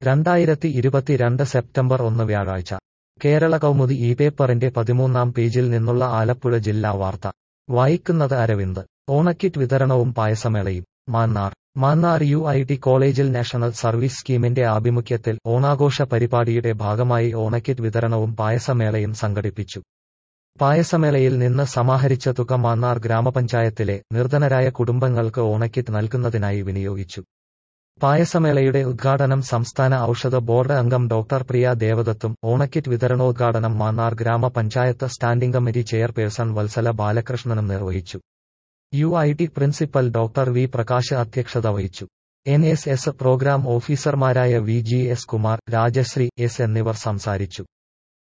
രണ്ടായിരത്തി ഇരുപത്തിരണ്ട് സെപ്റ്റംബർ ഒന്ന് വ്യാഴാഴ്ച കേരള കൗമുദി ഈ പേപ്പറിന്റെ പതിമൂന്നാം പേജിൽ നിന്നുള്ള ആലപ്പുഴ ജില്ലാ വാർത്ത വായിക്കുന്നത് അരവിന്ദ് ഓണക്കിറ്റ് വിതരണവും പായസമേളയും Mannar Mannar U I T കോളേജിൽ നാഷണൽ സർവീസ് സ്കീമിന്റെ ആഭിമുഖ്യത്തിൽ ഓണാഘോഷ പരിപാടിയുടെ ഭാഗമായി ഓണക്കിറ്റ് വിതരണവും പായസമേളയും സംഘടിപ്പിച്ചു പായസമേളയിൽ നിന്ന് സമാഹരിച്ച തുക മാന്നാർ ഗ്രാമപഞ്ചായത്തിലെ നിർധനരായ കുടുംബങ്ങൾക്ക് ഓണക്കിറ്റ് നൽകുന്നതിനായി വിനിയോഗിച്ചു പായസമേളയുടെ ഉദ്ഘാടനം സംസ്ഥാന ഔഷധ ബോർഡ് അംഗം ഡോക്ടർ പ്രിയ ദേവദത്തും ഓണക്കിറ്റ് വിതരണോദ്ഘാടനം മാന്നാർ ഗ്രാമപഞ്ചായത്ത് സ്റ്റാൻഡിംഗ് കമ്മിറ്റി ചെയർപേഴ്സൺ വത്സല ബാലകൃഷ്ണനും നിർവഹിച്ചു U I T principal doctor V Prakash അധ്യക്ഷത വഹിച്ചു എൻ എസ് എസ് പ്രോഗ്രാം ഓഫീസർമാരായ V G S Kumar Rajashree S എന്നിവർ സംസാരിച്ചു